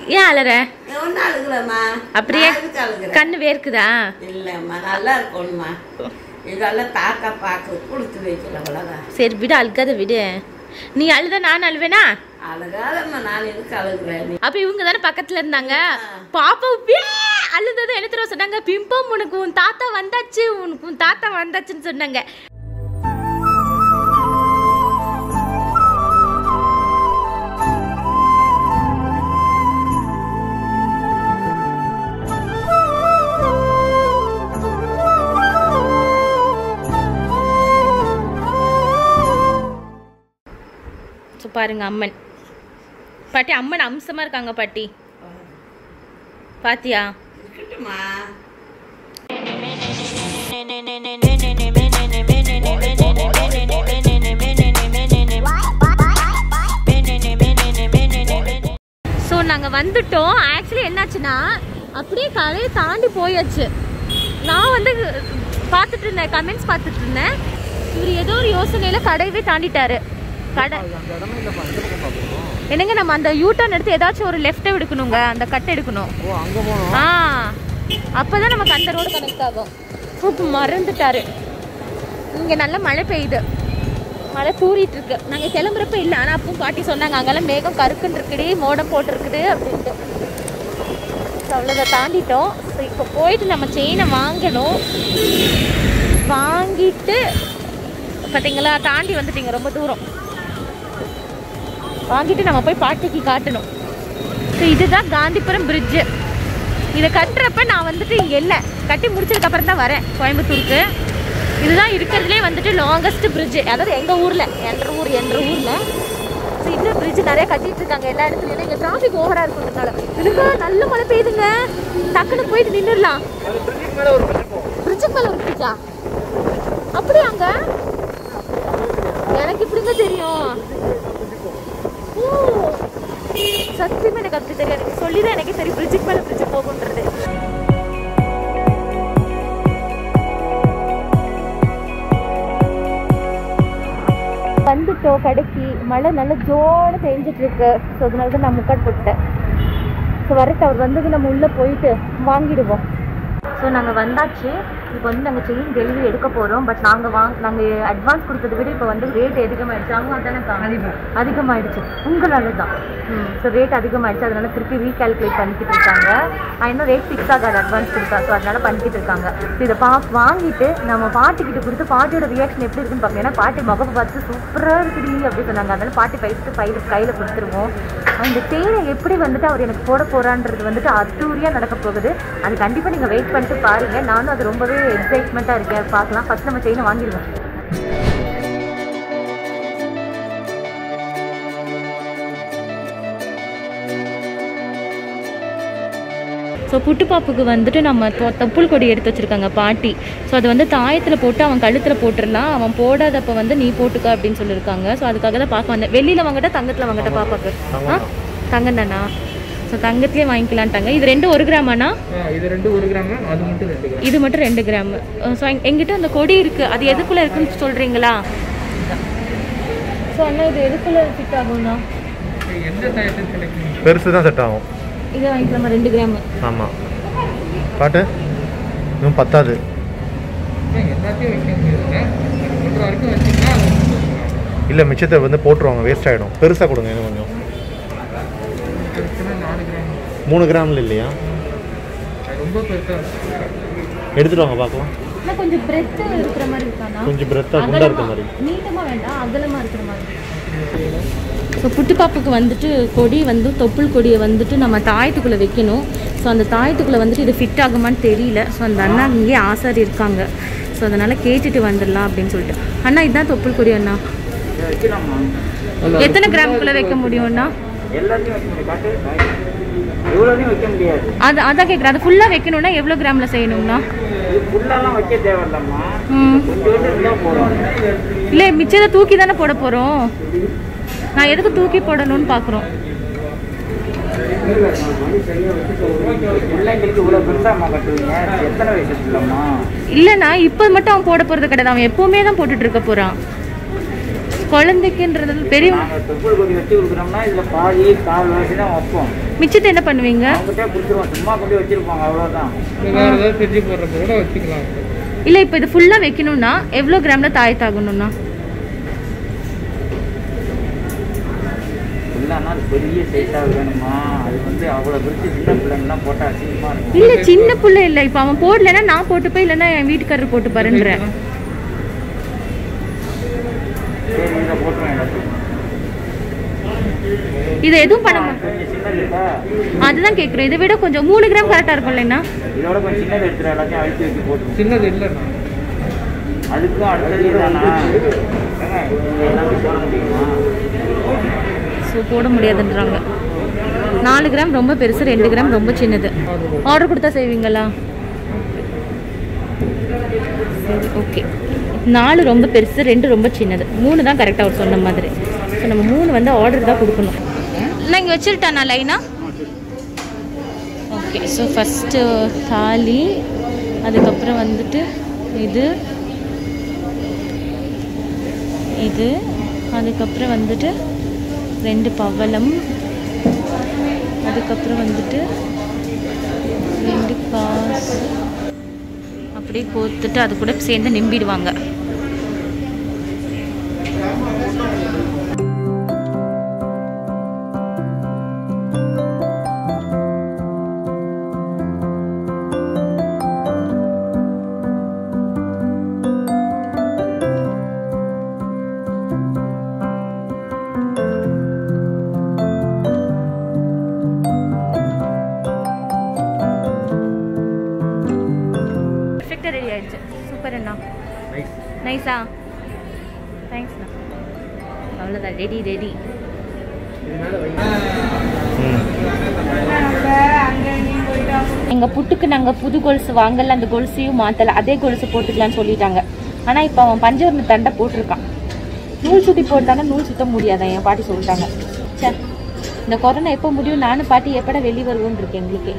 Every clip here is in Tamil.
ஏன் அலற ஒன்றும் அழுகலம்மா அப்படியே நான் எதுக்கு அழுகுறேன் கண்ணு வேர்க்குதா இல்லைம்மா நல்லா இருக்கணும்மா இதெல்லாம் தாத்தா பார்க்க கொடுத்து வைக்கல அவ்வளோதான் சரி விடு அழுகாத விடு நீ அழுத நான் அழுவேனா அழுகாதம்மா நான் எதுக்கு அழுகுறேன் நீ அப்ப இவங்க தானே பக்கத்துல இருந்தாங்க பாப்பா வே அழுதது என்ன தெரியும் சொன்னாங்க பிம்பம் உனக்கு உன் தாத்தா வந்தாச்சு உனக்கு உன் தாத்தா வந்தாச்சுன்னு சொன்னாங்க ஸோ பாருங்க அம்மன் பாட்டி அம்மன் அம்சமா இருக்காங்க பாட்டி பாத்தியா இருக்கட்டும்மா ஸோ நாங்கள் வந்துட்டோம் ஆக்சுவலி என்னாச்சுன்னா அப்படியே கடையை தாண்டி போயாச்சு நான் வந்து பார்த்துட்டு இருந்தேன் கமெண்ட்ஸ் பார்த்துட்டு இருந்தேன் இவர் ஏதோ ஒரு யோசனையில கடையவே தாண்டிட்டாரு கடை என்னங்க நம்ம அந்த யூ டர்ன் எடுத்து ஏதாச்சும் ஒரு லெஃப்ட் எடுக்கணுங்க அந்த கட் எடுக்கணும் ஓ அங்க போனோம் ஆ அப்பதான் நமக்கு அந்த ரோடு கனெக்ட் ஆகும் சூப்பு மறந்துட்டாரு இங்க நல்ல மழை பெய்யுது மழை தூறிட்டு இருக்கு நாங்க கிளம்புறப்ப இல்ல ஆனா அப்பவும் பாட்டி சொன்னாங்க அங்கெல்லாம் மேகம் கருக்குன்னு இருக்குடி மோடம் போட்டிருக்குது அப்படின்ட்டு So, அவ்வளோதை தாண்டிட்டோம் ஸோ இப்போ போயிட்டு நம்ம செயினை வாங்கணும் வாங்கிட்டு பார்த்தீங்களா தாண்டி வந்துட்டீங்க ரொம்ப தூரம் வாங்கிட்டு நம்ம போய் பாட்டிக்கு காட்டணும் ஸோ இதுதான் காந்திபுரம் பிரிட்ஜு இதை கட்டுறப்ப நான் வந்துட்டு இங்கே இல்லை கட்டி முடிச்சதுக்கு அப்புறம் தான் வரேன் கோயம்புத்தூருக்கு இதுதான் இருக்கிறதுலே வந்துட்டு லாங்கஸ்ட் பிரிட்ஜு அதாவது எங்கள் ஊரில் என்ற ஊர் என்ற ஊரில் ஸோ இன்னும் பிரிட்ஜ் நிறைய கட்டிட்டு இருக்காங்க எல்லா இடத்துலையும் இங்கே டிராஃபிக் ஓவராக இருக்கிறதுனால இதுக்கு நல்ல மழை பெய்யுதுங்க டக்குன்னு போயிட்டு நின்றுடலாம் பிரிட்ஜுக்கு மேலே ஒரு பிரிட்ஜா அப்படியாங்க எனக்கு இப்படிங்க தெரியும் ஓ சத்தியமா எனக்கு அப்படி தெரியாது நீங்க சொல்லிதான் எனக்கு தெரியும் பிரிட்ஜுக்கு மேல பிரிட்ஜ் போகுன்றது வந்துட்டோம் கடைக்கு மழை நல்லா ஜோட பெஞ்சிட்டு இருக்கு ஸோ அதனால தான் நான் முக்காட் போட்டேன் ஸோ வரட்டு அவர் வந்தது நம்ம உள்ளே போயிட்டு வாங்கிடுவோம் ஸோ நாங்கள் வந்தாச்சு இப்போ வந்து நாங்கள் செயின் டெலிவரி எடுக்க போகிறோம் பட் நாங்கள் வாங்க நாங்கள் அட்வான்ஸ் கொடுத்ததை விட இப்போ வந்து ரேட் அதிகமாகிடுச்சு அவங்க தானே அதிகமாகிடுச்சு உங்களால தான் ஸோ ரேட் அதிகமாகிடுச்சு அதனால திருப்பி ரீகால்குலேட் பண்ணிக்கிட்டு இருக்காங்க நான் இன்னும் ரேட் ஃபிக்ஸ் ஆகாது அட்வான்ஸ் கொடுத்தா ஸோ அதனால பண்ணிக்கிட்டு இருக்காங்க ஸோ இதை பா வாங்கிட்டு நம்ம பாட்டிக்கிட்ட கொடுத்து பாட்டியோட ரியாக்ஷன் எப்படி இருக்குன்னு பார்ப்போம் ஏன்னா பாட்டி முகப்பு பார்த்து சூப்பராக இருக்குடி அப்படி சொன்னாங்க அதனால பாட்டி ஃபைஸ்ட்டு ஃபைல் கையில் கொடுத்துருவோம் அந்த செயினை எப்படி வந்துட்டு அவர் எனக்கு போட போறான்றது வந்துட்டு அத்தூரியாக நடக்க போகுது அது கண்டிப்பாக நீங்கள் வெயிட் பண்ணிட்டு பாருங்க நானும் அது ரொம்பவே எக்ஸைட்மெண்ட்டாக இருக்கேன் பார்க்கலாம் ஃபர்ஸ்ட் நம்ம செயினை வாங்கிடுவோம் ஸோ புட்டுப்பாப்புக்கு வந்துட்டு நம்ம தொ- தொப்புள் கொடி எடுத்து வச்சிருக்காங்க பாட்டி ஸோ அது வந்து தாயத்தில் போட்டு அவன் கழுத்தில் போட்டுடலாம் அவன் போடாதப்ப வந்து நீ போட்டுக்க அப்படின்னு சொல்லியிருக்காங்க ஸோ அதுக்காக தான் பார்க்க வந்தேன் வெளியில் வாங்கட்டா தங்கத்தில் வாங்கட்டா பாப்பாக்கு ஆ தங்கம் தானா ஸோ தங்கத்துலேயே வாங்கிக்கலான்ட்டாங்க இது ரெண்டு ஒரு கிராமாண்ணா இது ரெண்டு ஒரு கிராம் அது மட்டும் ரெண்டு கிராம் இது மட்டும் ரெண்டு கிராம் ஸோ எங்கிட்ட அந்த கொடி இருக்குது அது எதுக்குள்ளே இருக்குன்னு சொல்கிறீங்களா ஸோ அண்ணா இது எதுக்குள்ளே ஃபிட் ஆகும்ண்ணா எந்த டயத்தில் செலக்ட் பெருசு தான் செட் ஆகும் இதை வாங்கிக்கலாமா ரெண்டு கிராம் ஆமாம் காட்டு இன்னும் பத்தாது எல்லாத்தையும் வைக்க முடியாதுங்க ஒன்றரை வரைக்கும் வச்சிங்கன்னா அது வந்து போட்டுக்கலாம். இல்லை மிச்சத்தை வந்து போட்டுருவாங்க வேஸ்ட் ஆகிடும் பெருசாக கொடுங்க இன்னும் கொஞ்சம் பெருசுனா நாலு கிராம் மூணு கிராமில் இல்லையா அது ரொம்ப பெருசாக எடுத்துட்டு வாங்க பார்க்கலாம் ஆனால் கொஞ்சம் பிரெத்து இருக்கிற மாதிரி இருக்காண்ணா கொஞ்சம் பிரெத்தாக குண்டா இருக்க மாதிரி நீட்டமாக வேண்டாம் அகலமாக இருக்கிற மாதிரி ஸோ புட்டுப்பாப்புக்கு வந்துட்டு கொடி வந்து தொப்புள் கொடியை வந்துட்டு நம்ம தாயத்துக்குள்ளே வைக்கணும் ஸோ அந்த தாயத்துக்குள்ளே வந்துட்டு இது ஃபிட் ஆகுமான்னு தெரியல ஸோ அந்த அண்ணா இங்கேயே ஆசாரி இருக்காங்க ஸோ அதனால் கேட்டுட்டு வந்துடலாம் அப்படின்னு சொல்லிட்டு அண்ணா இதுதான் தொப்புள் கொடி அண்ணா எத்தனை கிராமுக்குள்ளே வைக்க முடியும்ண்ணா எல்லாத்தையும் வைக்க முடியும் காட்டு இவ்வளோதையும் வைக்க முடியாது அது அதான் கேட்குறேன் அது ஃபுல்லாக வைக்கணும்னா எவ்வளோ கிராமில் செய்யணும்ண்ணா இது ஃபுல்லாலாம் வைக்க தேவையில்லம்மா ம் கொஞ்சோண்டு இருந்தால் போதும் இல்லை மிச்சத்தை தூக்கி தானே போட போகிறோம் நான் எதுக்கு தூக்கி போடணும்னு பார்க்குறோம் பிள்ளைங்களுக்கு இவ்வளோ பெருசாம்மா கட்டுவீங்க எத்தனை வயசு இல்லைம்மா இல்லைண்ணா இப்போ மட்டும் அவன் போட போகிறது கிடையாது அவன் எப்போவுமே தான் போட்டுட்டு இருக்க போகிறான் குழந்தைக்குன்றது பெரிய நாங்கள் தொப்புள் கொடி வச்சு கொடுக்குறோம்னா இதில் பாதி கால் வாசி தான் வைப்போம் மிச்சத்தை என்ன பண்ணுவீங்க அவங்ககிட்ட கொடுத்துருவோம் சும்மா கொண்டு வச்சிருப்பாங்க அவ்வளோதான் வேற ஏதாவது செஞ்சு போடுறப்ப கூட வச்சுக்கலாம் இல்லை இப்போ இது ஃபுல்லாக வைக்கணும்னா எவ்வளோ கிராமில் தாயத்தாகணும்னா இல்லைன்னா அது பெரிய சைஸாக வேணுமா அது வந்து அவ்வளோ பெருசு சின்ன பிள்ளைங்கலாம் போட்டால் அசிங்கமாக இருக்கும் இல்லை சின்ன புள்ள இல்லை இப்போ அவன் போடலைன்னா நான் போட்டுப்பேன் இல்லைன்னா என் வீட்டுக்காரர் போட்டு பாருன்றேன் சரி இதில் போட்டுருவேன் எல்லாத்தையும் இதை எதுவும் பண்ண மா- கொஞ்சம் சின்னது இருக்கா அதுதான் கேட்குறேன் இதை விட கொஞ்சம் மூணு கிராம் கரெக்டாக இருக்கும் இல்லைன்னா இதோட கொஞ்சம் சின்னது எடுத்துரு எல்லாத்தையும் அழிச்சு வச்சு போட்டுருவோம் சின்னது இல்லைண்ணா அதுக்கும் அடுத்தது தானா எல்லாமே போட முடியுமா ஸோ போட முடியாதுன்றாங்க நாலு கிராம் ரொம்ப பெருசு ரெண்டு கிராம் ரொம்ப சின்னது ஆர்டர் கொடுத்தா செய்வீங்களா சரி ஓகே நாலு ரொம்ப பெருசு ரெண்டு ரொம்ப சின்னது மூணு தான் கரெக்டாக அவர் சொன்ன மாதிரி ஸோ நம்ம மூணு வந்து ஆர்டர் தான் கொடுக்கணும் நான் இங்கே வச்சுருட்டானா லைனா ஓகே ஸோ ஃபஸ்ட்டு தாலி அதுக்கப்புறம் வந்துட்டு இது இது அதுக்கப்புறம் வந்துட்டு ரெண்டு பவளம் அதுக்கப்புறம் வந்துட்டு ரெண்டு காசு அப்படியே கோத்துட்டு அது கூட சேர்ந்து நிம்பிடுவாங்க பர்ஃபெக்டாக ரெடி ஆயிடுச்சு சூப்பர் அண்ணா நைஸ் நைஸா தேங்க்ஸ்ண்ணா அவ்வளோதான் ரெடி ரெடி எங்கள் புட்டுக்கு நாங்கள் புது கொலுசு வாங்கல அந்த கொலுசையும் மாற்றலை அதே கொலுசு போட்டுக்கலாம்னு சொல்லிட்டாங்க ஆனால் இப்போ அவன் பஞ்சவர்ண தண்டை போட்டிருக்கான் நூல் சுத்தி போட்டானா நூல் சுத்த முடியாதான் என் பாட்டி சொல்லிட்டாங்க சே இந்த கொரோனா எப்போ முடியும் நானும் பாட்டி எப்படா வெளியே வருவோன்னு இருக்கேன் எங்களுக்கே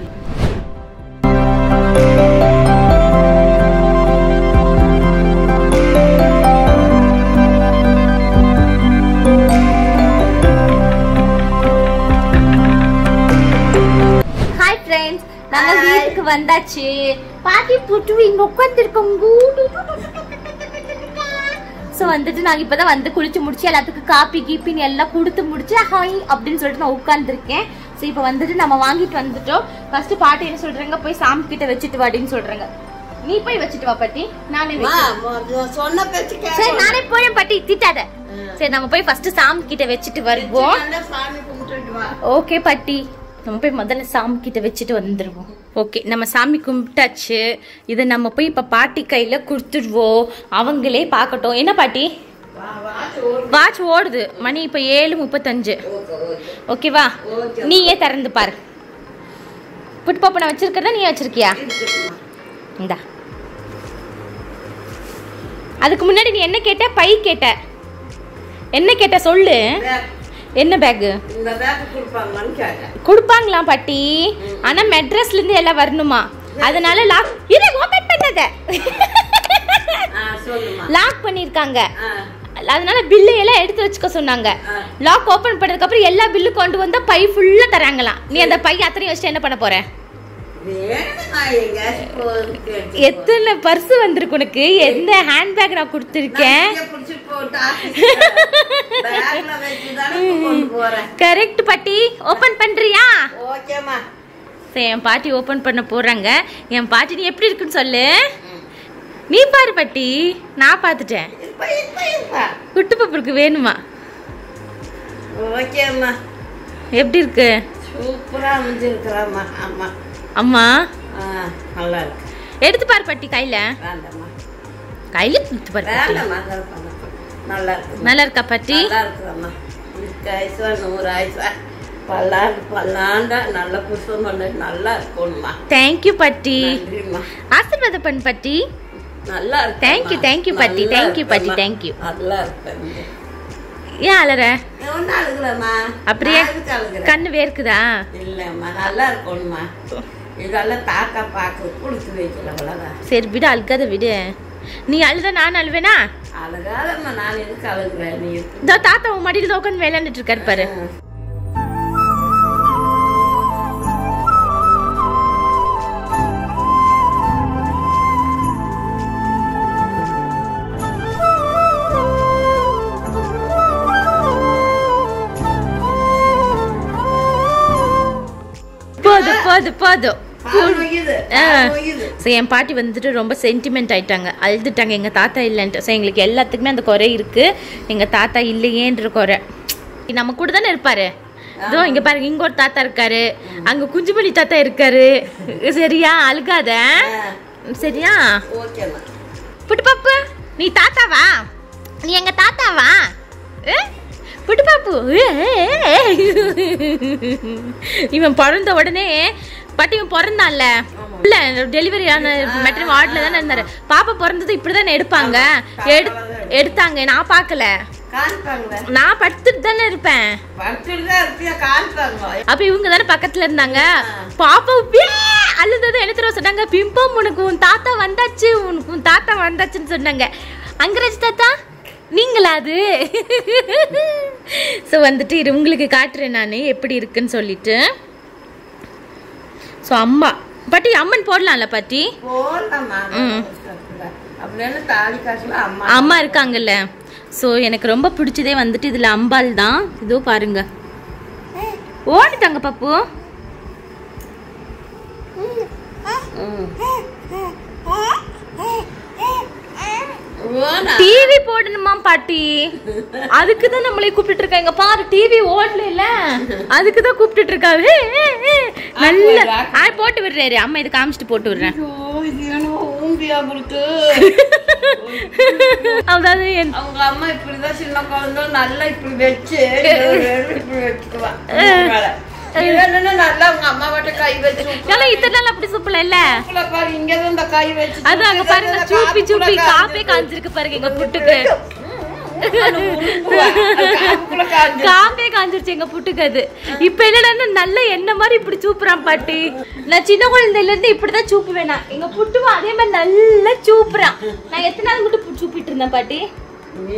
ஹாய் ஃப்ரெண்ட்ஸ் நாங்க வீட்டுக்கு வந்தாச்சு பாட்டி புட்டு இங்க உட்காந்துருக்கோங்க ஸோ வந்துட்டு நாங்கள் இப்போ தான் வந்து குளிச்சு முடிச்சு எல்லாத்துக்கும் காப்பி கீப்பின்னு எல்லாம் கொடுத்து முடிச்சு ஹாய் அப்படின்னு சொல்லிட்டு நான் உட்காந்துருக்கேன் ஸோ இப்போ வந்துட்டு நம்ம வாங்கிட்டு வந்துட்டோம் ஃபர்ஸ்ட் பாட்டி என்ன சொல்றாங்க போய் சாமி கிட்ட வச்சுட்டு வாடின்னு சொல்றாங்க நீ போய் வச்சுட்டு வா பாட்டி நானே வா, வைக்கிறேன். மொத சொன்ன பேச்சு சரி கேட்கணும். நானே போறேன் பாட்டி திட்டாத சரி நம்ம போய் ஃபர்ஸ்ட் சாமி கிட்ட வச்சுட்டு வருவோம் நல்லா சாமி கும்பிட்டுட்டு வா ஓகே பாட்டி நம்ம போய் முதல்ல சாமி கிட்ட வச்சுட்டு வந்துடுவோம் ஓகே நம்ம சாமி கும்பிட்டாச்சு இதை நம்ம போய் இப்போ பாட்டி கையில் கொடுத்துடுவோம் அவங்களே பார்க்கட்டும் என்ன பாட்டி வாட்ச் ஓடுது மணி இப்போ ஏழு முப்பத்தஞ்சு ஓகேவா நீயே திறந்து பாரு புட்டு பாப்பனை வச்சிருக்கிறதா நீ வச்சிருக்கியா இந்தா அதுக்கு முன்னாடி நீ என்ன கேட்ட பை கேட்ட என்ன கேட்ட சொல்லு பேக். என்ன பேக்கு இந்த பேக் கொடுப்பாங்களான்னு கேட்டேன் கொடுப்பாங்களாம் பாட்டி ஆனா மெட்ராஸ்ல இருந்து எல்லாம் வரணுமா அதனால லாக் இரு ஓபன் பண்ணாத ஆ சொல்லுமா லாக் பண்ணிருக்காங்க ஆ அதனால பில்லு எல்லாம் எடுத்து வச்சுக்க சொன்னாங்க ஆ. லாக் ஓபன் பண்ணதுக்கு அப்புறம் எல்லா பில்லு கொண்டு வந்தா பை ஃபுல்லா தராங்களாம் நீ அந்த பை அத்தனையும் வச்சுட்டு என்ன பண்ண போற வேணுமா எங்கேயாச்சும் போறதுக்கு எடுத்துட்டு போ. எத்தனை பர்ஸ் வந்திருக்கு உனக்கு எந்த ஹேண்ட்பேக் நான் கொடுத்துருக்கேன் நான் இங்கே பிடிச்சிட்டு போட்டு ஆஃபீஸ் பேக்ல வச்சு தானே கொண்டு போறேன் கரெக்ட் பாட்டி ஓபன் பண்றியா ஓகேம்மா சரி என் பாட்டி ஓபன் பண்ண போறாங்க என் பாட்டி நீ எப்படி இருக்குன்னு சொல்லு நீ பாரு பாட்டி நான் பார்த்துட்டேன் இருப்பா இருப்பா இருப்பா குட்டு பப்பருக்கு வேணுமா ஓகேம்மா எப்படி இருக்கு சூப்பரா அமைஞ்சிருக்கிறாம்மா ஆமா அம்மா ஆ நல்லா இருக்கு எடுத்து பாரு பாட்டி கையில வேண்டாம்மா கையில எடுத்து பாரு பாட்டி. வேண்டாம்மா அதெல்லாம் பண்ண நல்லா இருக்கு நல்லா இருக்கா பாட்டி நல்லா இருக்குதாம்மா இருக்க ஆயுசா நூறு ஆயுசா பல்லாண்டு பல்லாண்டா நல்ல புருஷன் பண்ண நல்லா இருக்கணும்மா தேங்க்யூ பாட்டி நன்றிம்மா ஆசீர்வாதம் பண்ணு பாட்டி நல்லா இருக்கு Thank you, thank you, பாட்டி. Thank you, பாட்டி, thank you. நல்லா இருக்கேன் ஏன் அலற ஒன்றும் அழுகலம்மா அப்படியே நான் எதுக்கு அழுகுறேன்? கண்ணு வேர்க்குதா இல்லைம்மா நல்லா இருக்கணும்மா இதெல்லாம் தாத்தா பார்க்க கொடுத்து வைக்கல அவ்வளோதான் சரி விடு அழுக்காத விடு நீ அழுத நான் அழுவேனா அழகாதம்மா நான் எதுக்கு அழுகுறேன் நீ இருக்கு. இதோ தாத்தா உன் மடியில் உட்காந்து விளையாண்டுட்டு இருக்காரு பாரு போதும் போதும் போதும் பால் வையுது, பால் வையுது. ஸோ என் பாட்டி வந்துட்டு ரொம்ப சென்டிமெண்ட் ஆயிட்டாங்க அழுதுட்டாங்க எங்கள் தாத்தா இல்லைன்ட்டு ஸோ எங்களுக்கு எல்லாத்துக்குமே அந்த குறை இருக்கு எங்கள் தாத்தா இல்லையேன்ற குறை நம்ம கூட தானே இருப்பாரு இதோ இங்க பாருங்க இங்க ஒரு தாத்தா இருக்காரு அங்க குஞ்சுமணி தாத்தா இருக்காரு சரியா அழுகாத சரியா ஓகேம்மா புட்டு பாப்பு நீ தாத்தாவா நீ எங்க தாத்தாவா ஏ? புட்டு பாப்பு ஏ, ஏ, ஏ. இவன் பிறந்த உடனே பாட்டி இவன் பிறந்தான்ல இல்ல டெலிவரி ஆன மெட்ரிக் வார்டில் தானே இருந்தாரு பாப்பா பிறந்தது இப்படிதானே எடுப்பாங்க எடு எடுத்தாங்க நான் பார்க்கல காமிப்பாங்க நான் படுத்துட்டு தானே இருப்பேன் படுத்துட்டு தான் இருப்பியா காமிப்பாங்க அப்ப இவங்க தானே பக்கத்துல இருந்தாங்க பாப்பா வே அழுதது என்ன தெரியும் சொன்னாங்க பிம்பம் உனக்கு உன் தாத்தா வந்தாச்சு உனக்கு உன் தாத்தா வந்தாச்சுன்னு சொன்னாங்க அங்கராஜ் தாத்தா நீங்களா அது ஸோ வந்துட்டு இரு உங்களுக்கு காட்டுறேன் நான் எப்படி இருக்குன்னு சொல்லிட்டு ஸோ அம்மா பாட்டி அம்மன் போடலாம்ல பாட்டி போடலாமா அப்படின்னு தாலி காசுல அம்மா அம்மா இருக்காங்கல்ல ஸோ எனக்கு ரொம்ப பிடிச்சதே வந்துட்டு இதில் அம்பாள் தான் இதோ பாருங்க ஓடிட்டாங்க பாப்பு ஓனா டிவி போடணுமா பாட்டி அதுக்கு தான் நம்மளே கூப்பிட்டு இருக்காங்க பாரு டிவி ஓடல இல்ல அதுக்கு தான் கூப்பிட்டுட்டு இருக்காரு ஏ, ஏ, ஏ. நல்ல ஆ போட்டு விடுறாரு அம்மா இது காமிச்சிட்டு போட்டு விடுறேன் ஐயோ, இது என்ன ஊம்பியா இருக்கு அதாவது என் அவங்க அம்மா இப்படிதான் சின்ன குழந்தை நல்லா இப்படி வச்சு இப்படி வச்சுக்குவா இல்லைன்னா நல்லா அவங்க அம்மா கிட்ட கை வச்சு ஏன்னா இத்தனை நாள் அப்படி சூப்பல இல்ல உப்புல பாரு இங்கதான் இந்த கை வச்சு அது அங்க பாருங்க சூப்பி சூப்பி காப்பே காஞ்சிருக்கு பாருங்க எங்க புட்டுக்கு காம்பே காஞ்சிருச்சு எங்க புட்டுக்கு அது இப்ப என்னடா நல்ல என்ன மாதிரி இப்படி சூப்புறான் பாட்டி நான் சின்ன குழந்தையில இருந்து இப்படிதான் சூப்பு வேணாம் எங்க புட்டுவா அதே மாதிரி நல்லா சூப்புறான் நான் எத்தனை நாள் மட்டும் பு- சூப்பிட்டு இருந்தேன் பாட்டி நீ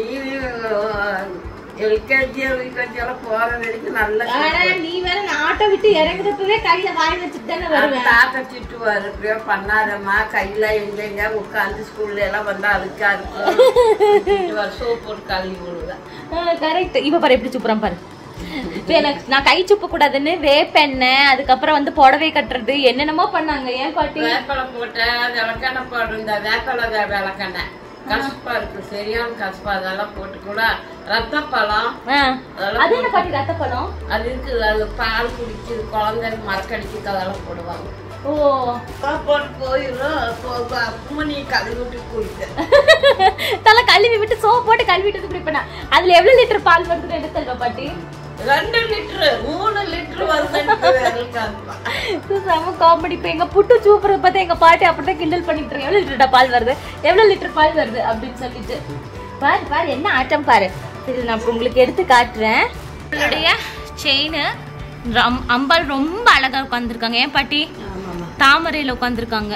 எல்கேஜி எல்கேஜி எல்லாம் போற வரைக்கும் நல்லா ஆனா நீ வேற நான் ஆட்டோ விட்டு இறங்குறப்பவே கையில வாய் வச்சுட்டு தானே வருவேன் தாத்தா திட்டுவாரு இப்படியோ பண்ணாதம்மா கையில எங்கெங்க உட்காந்து ஸ்கூல்ல எல்லாம் வந்தா அழுக்கா இருக்கும் சோப் போட்டு கழுவி விடுவேன் கரெக்ட் இப்ப பாரு எப்படி சூப்புறான் பாரு இப்ப எனக்கு நான் கை சுப்ப கூடாதுன்னு வேப்பெண்ணெய் அதுக்கப்புறம் வந்து புடவை கட்டுறது என்னென்னமோ பண்ணாங்க ஏன் பாட்டி வேப்பலை போட்டேன் விளக்கெண்ணெய் போடுறேன் இந்த வேப்பலை வே- விளக்கெண்ணெய் கசப்பா இருக்கு சரியான கசப்பா அதெல்லாம் போட்டு கூட ரத்தப்பழம் ஆ. அது என்ன பாட்டி ரத்த பழம் அது இருக்குது அது பால் குடிச்சு குழந்தை மரக்கடிச்சு அதெல்லாம் போடுவாங்க ஓ போட்டு போயிடும் அப்புறமா நீ கழுவி விட்டு குடிக்க தலை கழுவி விட்டு சோப் போட்டு கழுவிட்டு இப்படி பண்ணா அதுல எவ்வளவு லிட்டர் பால் வருதுன்னு எடுத்து தருவா பாட்டி ரெண்டு லிட்டரு மூணு லிட்டரு வருது செம காமெடி இப்போ எங்க புட்டு சூப்பரை பார்த்து எங்க பாட்டி அப்படிதான் கிண்டல் பண்ணிட்டு இருக்கேன் எவ்வளவு லிட்டர் பால் வருது எவ்வளவு லிட்டர் பால் வருது அப்படின்னு சொல்லிட்டு பாரு பாரு என்ன ஆட்டம் பாரு இது நான் இப்ப உங்களுக்கு எடுத்து காட்டுறேன் உங்களுடைய செயின் அம்பாள் ரொம்ப அழகா உட்காந்துருக்காங்க ஏன் பாட்டி தாமரையில உட்காந்துருக்காங்க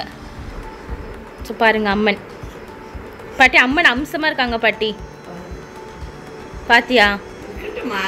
ஸோ பாருங்க அம்மன் பாட்டி அம்மன் அம்சமா இருக்காங்க பாட்டி பாத்தியா இருக்கட்டுமா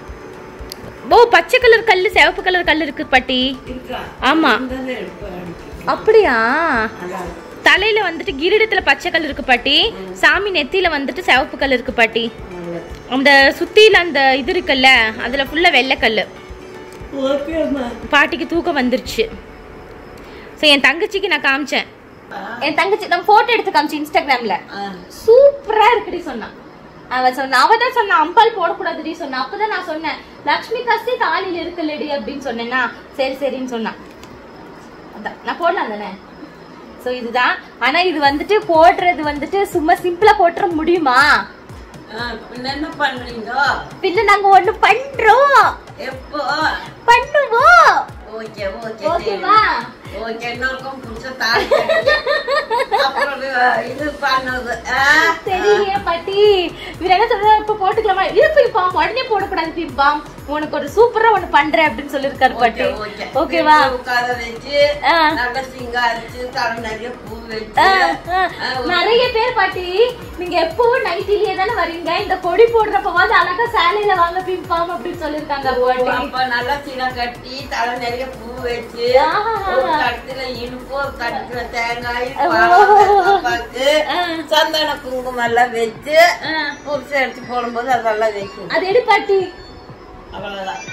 ஓ பச்சை கலர் கல்லு சிவப்பு கலர் கல் இருக்கு பாட்டி இருக்கா ஆமா இந்த எடுப்பேன் அப்படியா அதான் தலையில வந்துட்டு கிரீடத்துல பச்சை கல் இருக்கு பாட்டி சாமி நெத்தியில வந்துட்டு சிவப்பு கல் இருக்கு பாட்டி நல்லது அந்த சுத்தியில அந்த இது இருக்குல்ல அதுல ஃபுல்லா வெள்ளை கல் ஓகேம்மா பாட்டிக்கு தூக்கம் வந்துருச்சு ஸோ என் தங்கச்சிக்கு நான் காமிச்சேன் என் தங்கச்சி நான் போட்டோ எடுத்து காமிச்சேன் இன்ஸ்டாகிராம்ல சூப்பரா இருக்குடி சொன்னான் அவ சொன்ன அவ தான் சொன்னா அம்பால் போடக்கூடாதுடி சொன்னா அப்பதான் நான் சொன்னேன் லக்ஷ்மி கஸ்தி தாலியில இருக்குல்லடி அப்படின்னு சொன்னேன்னா சரி சரின்னு சொன்னான் அதான் நான் போடலாம் தானே ஸோ இதுதான் ஆனா இது வந்துட்டு போடுறது வந்துட்டு சும்மா சிம்பிளா போட்டுற முடியுமா பின்ன என்ன பண்றீங்க பின்ன நாங்க ஒண்ணு பண்றோம் எப்போ பண்ணுவோம் ஓகே ஓகே ஓகேவா ஓகே இன்னொருக்கும் புடிச்ச தாலி கட்டுங்க. அப்புறம் இது பண்ணது ஆ? தெரியலையே பாட்டி இவர் என்ன சொல்றாரு இப்ப போட்டுக்கலாமா இல்ல பிம்பா உடனே போடக்கூடாது பிம்பா உனக்கு ஒரு சூப்பரா ஒண்ணு பண்றேன் அப்படின்னு சொல்லிருக்காரு பாட்டி ஓகே, ஓகே. ஓகேவா வீட்டுல உட்கார வச்சு ஆ. நல்லா சிங்காரிச்சு தலை நிறைய பூ வச்சு ஆ, ஆ. ஆ, ஒரு- நிறைய பேர் பாட்டி நீங்க எப்பவும் நைட்டிலேயே தானே வரீங்க இந்த கொடி போடுறப்பவாது அழகா சேலையில வாங்க பிம்பாம் அப்படின்னு சொல்லிருக்காங்க பாட்டி அப்ப நல்லா சீலை கட்டி தலை நிறைய பூ வச்சு ஆஹா. ஒரு கட்டத்துல இனிப்பு ஒரு கட்டத்துல தேங்காய் ஓ. பழம் பாக்கு ஆ. சந்தன குங்குமம் எல்லாம் வச்சு ஆ. புருஷன் எடுத்து போடும்போது அதெல்லாம் வைக்கும் அது எடு பாட்டி அவ்வளவுதான்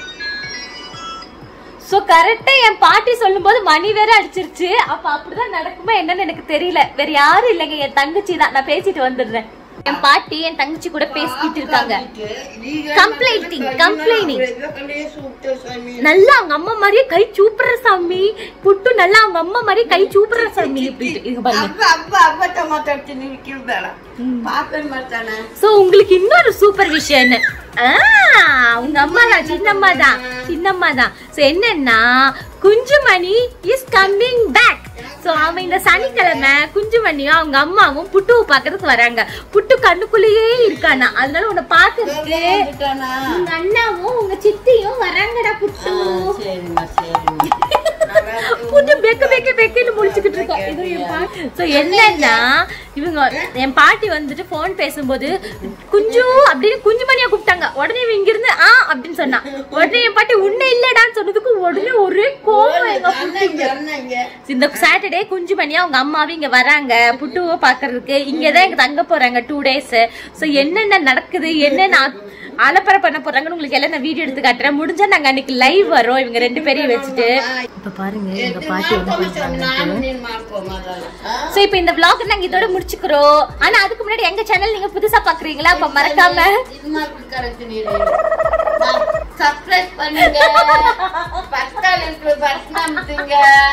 சோ கரெக்டா என் பாட்டி சொல்லும்போது மணி வேற அடிச்சிருச்சு அப்ப அப்படிதான் நடக்குமா என்னன்னு எனக்கு தெரியல வேற யாரும் இல்லைங்க என் தங்கச்சி தான் நான் பேசிட்டு வந்துடுறேன் என் பாட்டி என் தங்கச்சி கூட பேசிக்கிட்டு இருக்காங்க Complaining, complaining. நல்லா அவங்க அம்மா மாதிரியே கை சூப்பர சாமி புட்டு நல்லா அவங்க அம்மா மாதிரியே கை சூப்பர சாமி அப்படின்ட்டு இது பாருங்க ಅಬ್ಬ ಅಬ್ಬ ಅಬ್ಬ ಟೊಮಾಟೊ ನೀವು ಕಿಳ್ಬೇಡ ಪಾಪನ್ ಮಾಡ್ತಾನೆ சோ உங்களுக்கு இன்னொரு சூப்பர் விஷயம் என்ன ஆ, உங்க அம்மா தான் சின்னம்மா தான் சின்னம்மா தான் சோ என்னன்னா Kunjumani is coming back so அவன் இந்த சனிக்கிழமை குஞ்சுமணியும் அவங்க அம்மாவும் புட்டுவை பாக்குறதுக்கு வராங்க புட்டு கண்ணுக்குள்ளேயே இருக்கானா அதனால உன்னை பாக்குறதுக்கு வந்துட்டானா உங்க அண்ணாவும் உங்க சித்தியும் வராங்கடா புட்டு சரிம்மா சரிம்மா புட்டு பெக்க பெக்க பெக்கன்னு முடிச்சுக்கிட்டு இருக்கா இது என் பாட்டி சோ என்னன்னா இவங்க என் பாட்டி வந்துட்டு போன் பேசும்போது குஞ்சு அப்படின்னு குஞ்சுமணியா கூப்பிட்டாங்க உடனே இவ இங்க இருந்து ஆ அப்படின்னு சொன்னா உடனே என் பாட்டி உன்ன இல்லடான்னு சொன்னதுக்கு உடனே ஒரே கோவம் எங்க அண்ணங்க அண்ணங்க இந்த சாட்டர்டே குஞ்சுமணியா அவங்க அம்மாவும் இங்க வராங்க புட்டுவை பாக்குறதுக்கு இங்கதான் இங்க தங்க போறாங்க டூ டேஸ் சோ என்னென்ன நடக்குது என்னென்ன அலப்பற பண்ண போறாங்கன்னு உங்களுக்கு எல்லாம் நான் வீடியோ எடுத்து காட்டுறேன் முடிஞ்சா நாங்க அன்னைக்கு லைவ் வரோம் இவங்க ரெண்டு பேரையும் வச்சுட்டு இப்ப பாருங்க எங்க பாட்டி என்ன பண்றாங்க ನಾನು ನೀನ್ ಮಾಡ್ಕೊ ಮೊದಲ சோ இப்போ இந்த vlog நாங்க இதோட முடிச்சுக்கிறோம் ஆனா அதுக்கு முன்னாடி எங்க சேனல் நீங்க புதுசா பாக்குறீங்களா அப்ப மறக்காம இது ಮಾಡ್ಬಿಡ್ತಾರಂತೆ ನೀನು ಸಬ್ಸ್ಕ್ರೈಬ್ பண்ணுங்க பக்கத்துல இருக்கிற பட்டன் அமுத்துங்க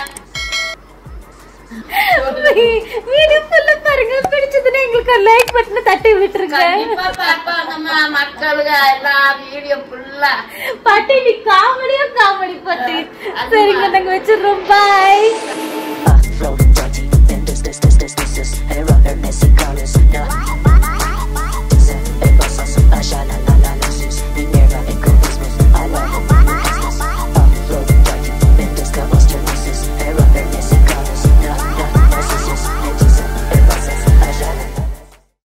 வீடியோ ஃபுல்லா பாருங்க பிடிச்சதுன்னா எங்களுக்கு லைக் பட்டனை தட்டி விட்டுருங்க கண்டிப்பா பாப்பாங்கம்மா மக்களுங்க எல்லாம் வீடியோ ஃபுல்லா பாட்டி நீ காமெடியா காமெடி பாட்டி சரிங்க நாங்க வச்சிடுறோம் பாய் Floating dirty, then this, this, this, this, this, this, hair on her messy colors. The